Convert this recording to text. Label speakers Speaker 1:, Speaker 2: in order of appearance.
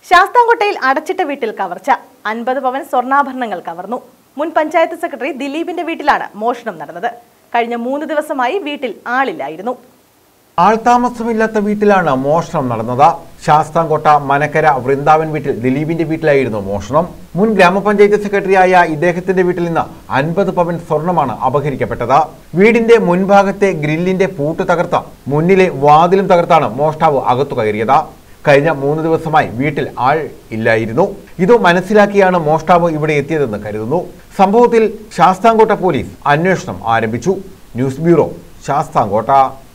Speaker 1: ശാസ്താംകോട്ടയിൽ അടച്ചിട്ട വീട്ടിൽ കവർച്ച അൻപത് പവൻ സ്വർണ്ണാഭരണങ്ങൾ കവർന്നു മുൻ പഞ്ചായത്ത് സെക്രട്ടറി ദിലീപിന്റെ വീട്ടിലാണ് മോഷണം നടന്നത് കഴിഞ്ഞ മൂന്ന് ദിവസമായി വീട്ടിൽ ആളില്ലായിരുന്നു
Speaker 2: ആൾതാമസമില്ലാത്ത വീട്ടിലാണ് മോഷണം നടന്നത് ശാസ്താംകോട്ട മനക്കര വൃന്ദാവൻ വീട്ടിൽ ദിലീപിന്റെ വീട്ടിലായിരുന്നു മോഷണം മുൻ ഗ്രാമപഞ്ചായത്ത് സെക്രട്ടറിയായ ഇദ്ദേഹത്തിന്റെ വീട്ടിൽ നിന്ന് അൻപത് പവൻ സ്വർണമാണ് അപഹരിക്കപ്പെട്ടത് വീടിന്റെ മുൻഭാഗത്തെ ഗ്രില്ലിന്റെ പൂട്ട് തകർത്ത് മുന്നിലെ വാതിലും തകർത്താണ് മോഷ്ടാവ് അകത്തു കയറിയത് കഴിഞ്ഞ മൂന്ന് ദിവസമായി വീട്ടിൽ ആൾ ഇല്ലായിരുന്നു ഇത് മനസ്സിലാക്കിയാണ് മോഷ്ടാവ് ഇവിടെ എത്തിയതെന്ന് കരുതുന്നു സംഭവത്തിൽ ശാസ്താംകോട്ട പോലീസ് അന്വേഷണം ആരംഭിച്ചു ന്യൂസ് ബ്യൂറോ ശാസ്താംകോട്ട